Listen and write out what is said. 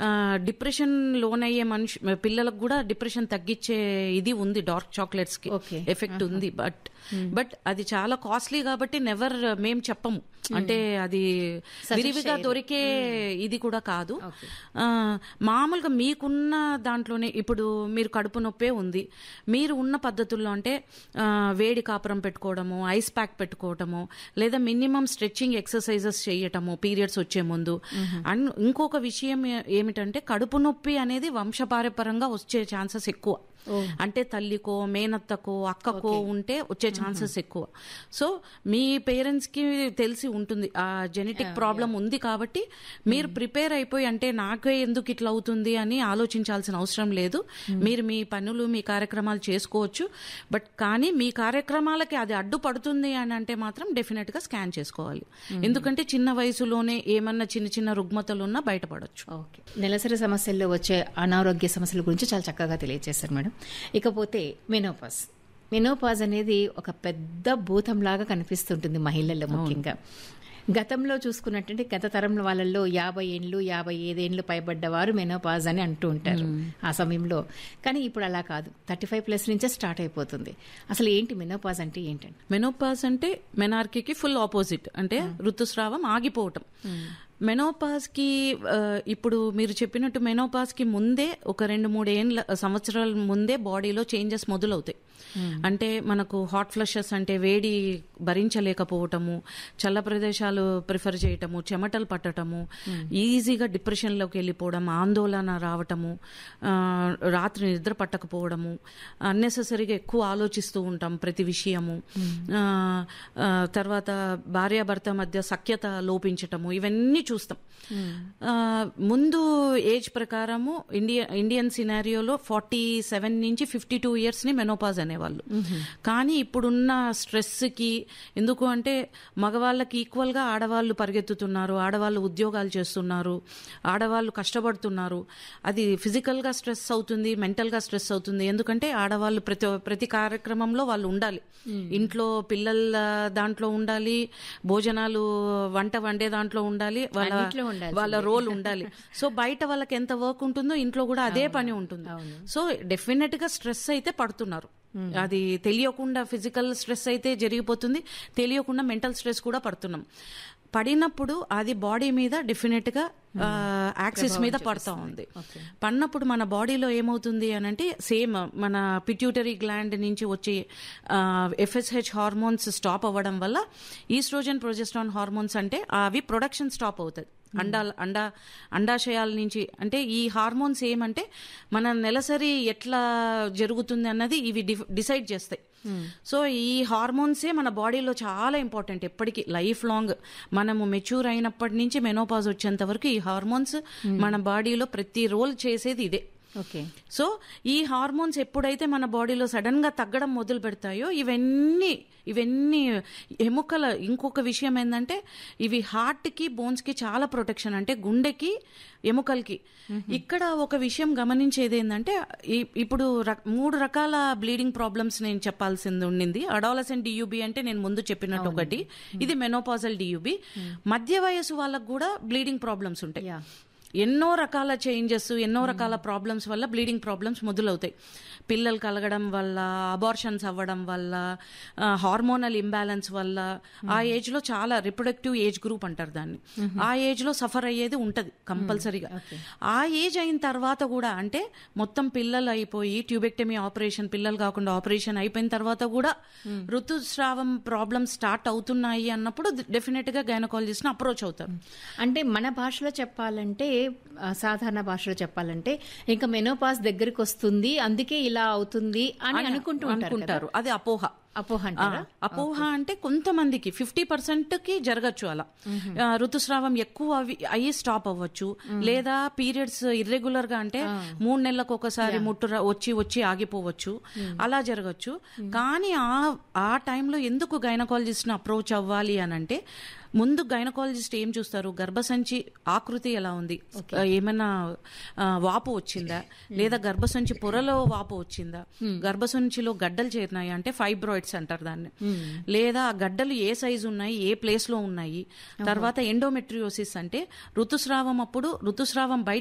Depression loan అయ్యే మనిషి పిల్లలకు కూడా డిప్రెషన్ తగ్గించే ఇది ఉంది డార్క్ చాక్లెట్స్ కి Okay. ఎఫెక్ట్ ఉంది బట్ బట్ అది చాలా కాస్ట్లీ కాబట్టి నెవర్ మేం చెప్పము అంటే అది విరివిగా దొరికే ఇది కూడా కాదు ఆ, మామూలుగా మీకున్న దాంట్లోనే ఇప్పుడు మీరు కడుపు నొప్పే ఉంది మీరు ఉన్న పద్ధతుల్లో అంటే ఆ, వేడి కాపురం పెట్టుకోవడము ఐస్ ప్యాక్ పెట్టుకోవడము లేదా మినిమం స్ట్రెచ్చింగ్ ఎక్సర్సైజెస్ చేయటము పీరియడ్స్ వచ్చే ముందు అండ్ ఇంకొక విషయం ఏ- ఏమిటంటే కడుపు నొప్పి అనేది వంశపారపరంగా వచ్చే ఛాన్సెస్ ఎక్కువ అంటే తల్లికో మేనత్తకో అక్కకో ఉంటే వచ్చే ఛాన్సెస్ ఎక్కువ సో మీ పేరెంట్స్ కి తెలిసి ఉంటుంది ఆ జెనెటిక్ ప్రాబ్లం ఉంది కాబట్టి మీరు ప్రిపేర్ అయిపోయి అంటే నాకే ఎందుకు ఇట్లా అవుతుంది అని ఆలోచించాల్సిన అవసరం లేదు మీరు మీ పనులు మీ కార్యక్రమాలు చేసుకోవచ్చు బట్ కానీ మీ కార్యక్రమాలకి అది అడ్డుపడుతుంది అని అంటే మాత్రం డెఫినెట్ గా స్కాన్ చేసుకోవాలి ఎందుకంటే చిన్న వయసులోనే ఏమన్నా చిన్న చిన్న రుగ్మతలు ఉన్నా బయటపడొచ్చు ఓకే నెలసరి సమస్యల్లో వచ్చే అనారోగ్య సమస్యల గురించి చాలా చక్కగా తెలియజేశారు మేడం ఇకపోతే మెనోపాజ్ మెనోపాజ్ అనేది ఒక పెద్ద భూతంలాగా కనిపిస్తుంటుంది మహిళల్లో ముఖ్యంగా గతంలో చూసుకున్నట్టంటే గత తరం వాళ్ళల్లో యాభై ఏండ్లు యాభై ఐదేండ్లు పైబడ్డ వారు మెనోపాజ్ అని అంటూ ఉంటారు ఆ సమయంలో కానీ ఇప్పుడు అలా కాదు థర్టీ ఫైవ్ ప్లస్ నుంచే స్టార్ట్ అయిపోతుంది అసలు ఏంటి మెనోపాజ్ అంటే ఏంటండి మెనోపాజ్ అంటే మెనార్కీకి ఫుల్ ఆపోజిట్ అంటే ఋతుస్రావం ఆగిపోవటం మెనోపాజ్ కి ఆ, ఇప్పుడు మీరు చెప్పినట్టు మెనోపాజ్ కి ముందే ఒక రెండు మూడు ఏండ్ల సంవత్సరాల ముందే బాడీలో చేంజెస్ మొదలవుతాయి అంటే మనకు హాట్ ఫ్లషెస్ అంటే వేడి భరించలేకపోవటము చల్ల ప్రదేశాలు ప్రిఫర్ చేయటము చెమటలు పట్టటము ఈజీగా డిప్రెషన్లోకి వెళ్ళిపోవడం ఆందోళన రావటము ఆ, రాత్రి నిద్ర పట్టకపోవడము అన్నెసెసరీగా ఎక్కువ ఆలోచిస్తూ ఉంటాం ప్రతి విషయము ఆ, ఆ, తర్వాత భార్యాభర్త మధ్య సఖ్యత లోపించటము ఇవన్నీ చూస్తాం ఆ, ముందు ఏజ్ ప్రకారము ఇండియా ఇండియన్ సినారియోలో ఫార్టీ సెవెన్ నుంచి ఫిఫ్టీ టూ ఇయర్స్ ని మెనోపాజ్ అనేవాళ్ళు కానీ ఇప్పుడున్న స్ట్రెస్ కి ఎందుకు అంటే మగవాళ్ళకి ఈక్వల్ గా ఆడవాళ్ళు పరిగెత్తుతున్నారు ఆడవాళ్ళు ఉద్యోగాలు చేస్తున్నారు ఆడవాళ్ళు కష్టపడుతున్నారు అది ఫిజికల్ గా స్ట్రెస్ అవుతుంది మెంటల్ గా స్ట్రెస్ అవుతుంది ఎందుకంటే ఆడవాళ్ళు ప్రతి ప్రతి కార్యక్రమంలో వాళ్ళు ఉండాలి ఇంట్లో పిల్లల దాంట్లో ఉండాలి భోజనాలు వంట వండే దాంట్లో ఉండాలి వాళ్ళ అన్నిట్లో ఉండాల్సిందే. వాళ్ళ రోల్ ఉండాలి సో బయట వాళ్ళకి ఎంత వర్క్ ఉంటుందో ఇంట్లో కూడా అదే పని ఉంటుంది సో డెఫినెట్ గా స్ట్రెస్ అయితే పడుతున్నారు అది తెలియకుండా ఫిజికల్ స్ట్రెస్ అయితే జరిగిపోతుంది తెలియకుండా మెంటల్ స్ట్రెస్ కూడా పడుతున్నాం పడినప్పుడు అది బాడీ మీద డెఫినెట్ గా యాక్సిస్ మీద పడతా ఉంది పడినప్పుడు మన బాడీలో ఏమవుతుంది అని అంటే సేమ్ మన పిట్యూటరీ గ్లాండ్ నుంచి వచ్చే ఎఫ్ఎస్హెచ్ హార్మోన్స్ స్టాప్ అవ్వడం వల్ల ఈస్ట్రోజన్ ప్రొజెస్ట్రాన్ హార్మోన్స్ అంటే అవి ప్రొడక్షన్ స్టాప్ అవుతుంది అండాల అండా అండాశయాల నుంచి అంటే ఈ హార్మోన్స్ ఏమంటే మన నెలసరి ఎట్లా జరుగుతుంది అన్నది ఇవి డి- డిసైడ్ చేస్తాయి సో ఈ హార్మోన్సే మన బాడీలో చాలా ఇంపార్టెంట్ ఎప్పటికీ లైఫ్ లాంగ్ మనము మెచ్యూర్ అయినప్పటి నుంచి మెనోపాజ్ వచ్చేంత వరకు ఈ హార్మోన్స్ మన బాడీలో ప్రతి రోల్ చేసేది ఇదే ఓకే సో ఈ హార్మోన్స్ ఎప్పుడైతే మన బాడీలో సడన్ గా తగ్గడం మొదలు పెడతాయో ఇవన్నీ ఇవన్నీ ఎముకల ఇంకొక విషయం ఏంటంటే ఇవి హార్ట్ కి బోన్స్ కి చాలా ప్రొటెక్షన్ అంటే గుండెకి ఎముకలకి ఇక్కడ ఒక విషయం గమనించేది ఏంటంటే ఈ- ఇప్పుడు ర- మూడు రకాల బ్లీడింగ్ ప్రాబ్లమ్స్ నేను చెప్పాల్సింది ఉండింది అడాలసెంట్ డియూబి అంటే నేను ముందు చెప్పినట్టు ఒకటి ఇది మెనోపాజల్ డియూబి మధ్య వయసు వాళ్ళకు కూడా బ్లీడింగ్ ప్రాబ్లమ్స్ ఉంటాయి Yeah. ఎన్నో రకాల చేంజెస్ ఎన్నో రకాల ప్రాబ్లమ్స్ వల్ల బ్లీడింగ్ ప్రాబ్లమ్స్ మొదలవుతాయి పిల్లలు కలగడం వల్ల అబార్షన్స్ అవ్వడం వల్ల హార్మోనల్ ఇంబ్యాలెన్స్ వల్ల ఆ ఏజ్ లో చాలా రిప్రొడక్టివ్ ఏజ్ గ్రూప్ అంటారు దాన్ని ఆ ఏజ్ లో సఫర్ అయ్యేది ఉంటది కంపల్సరీగా ఆ ఏజ్ అయిన తర్వాత కూడా అంటే మొత్తం పిల్లలు అయిపోయి ట్యూబెక్టమీ ఆపరేషన్ పిల్లలు కాకుండా ఆపరేషన్ అయిపోయిన తర్వాత కూడా ఋతుస్రావం ప్రాబ్లమ్స్ స్టార్ట్ అవుతున్నాయి అన్నప్పుడు డెఫినెట్ గా గైనకాలజిస్ట్ అప్రోచ్ అవుతారు అంటే మన భాషలో చెప్పాలంటే ఆ, సాధారణ భాషలో చెప్పాలంటే ఇంకా మెనోపాస్ దగ్గరికి వస్తుంది అందుకే ఇలా అవుతుంది అని అనుకుంటూ ఉంటారు కదా. అనుకుంటారు అది అపోహ అపోహ ఆ, అంటారా అపోహ అంటే కొంతమందికి ఫిఫ్టీ పర్సెంట్ కి జరగచ్చు అలా ఆ, ఋతుస్రావం ఎక్కువ అవి- అయ్యి స్టాప్ అవ్వచ్చు లేదా పీరియడ్స్ ఇర్రెగ్యులర్ గా అంటే మూడు నెలలకు ఒకసారి ముట్టు ర- వచ్చి వచ్చి ఆగిపోవచ్చు అలా జరగచ్చు కానీ ఆ ఆ టైంలో ఎందుకు గైనకాలజిస్ట్ ని అప్రోచ్ అవ్వాలి అని అంటే ముందు గైనకాలజిస్ట్ ఏం చూస్తారు గర్భసంచి ఆకృతి ఎలా ఉంది ఆ, ఏమైనా ఆ, వాపు వచ్చిందా లేదా గర్భసంచి పొరలో వాపు వచ్చిందా గర్భసంచిలో గడ్డలు చేరినాయి అంటే ఫైబ్రాయిడ్స్ అంటారు దాన్ని లేదా ఆ గడ్డలు ఏ సైజు ఉన్నాయి ఏ ప్లేస్ లో ఉన్నాయి తర్వాత ఎండోమెట్రియోసిస్ అంటే ఋతుస్రావం అప్పుడు ఋతుస్రావం బయట